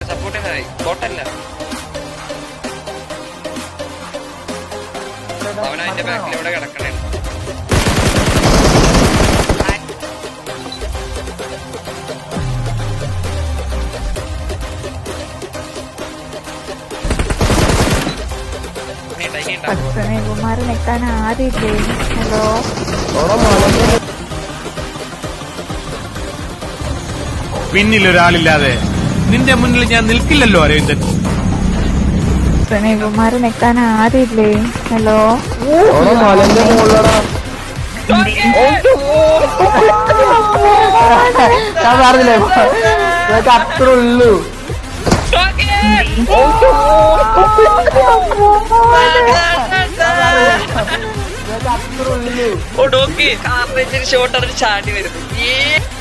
Support ചെയ്തായി ബോട്ടല്ല അവൻ അതിന്റെ ബാക്കിൽ ഇവിടെ കിടക്കണേ ഇനിയുണ്ട്, ഇനിയുണ്ട്. പടച്ചോനെ ഇവന്മാരെ നിക്കാൻ ആരില്ലേ ഹലോ പിന്നിൽ ഒരാളില്ലാതെ നിന്റെ മുന്നിൽ ഞാൻ നിൽക്കില്ലല്ലോ അരവിന്ദൻ പടച്ചോനെ ഇവന്മാരെ നിക്കാൻ ആരില്ലേ ഹലോ മലന്റെ മുകളിലടാ ഞാൻ പറഞ്ഞില്ലേ നിനക്ക് അത്ര ഉള്ളൂ നിനക്ക് അത്ര ഉള്ളൂ ഓ ഡോക്കി കാറിന് ഷോട്ട് അതിന് ചാടി വരുന്നു ഏ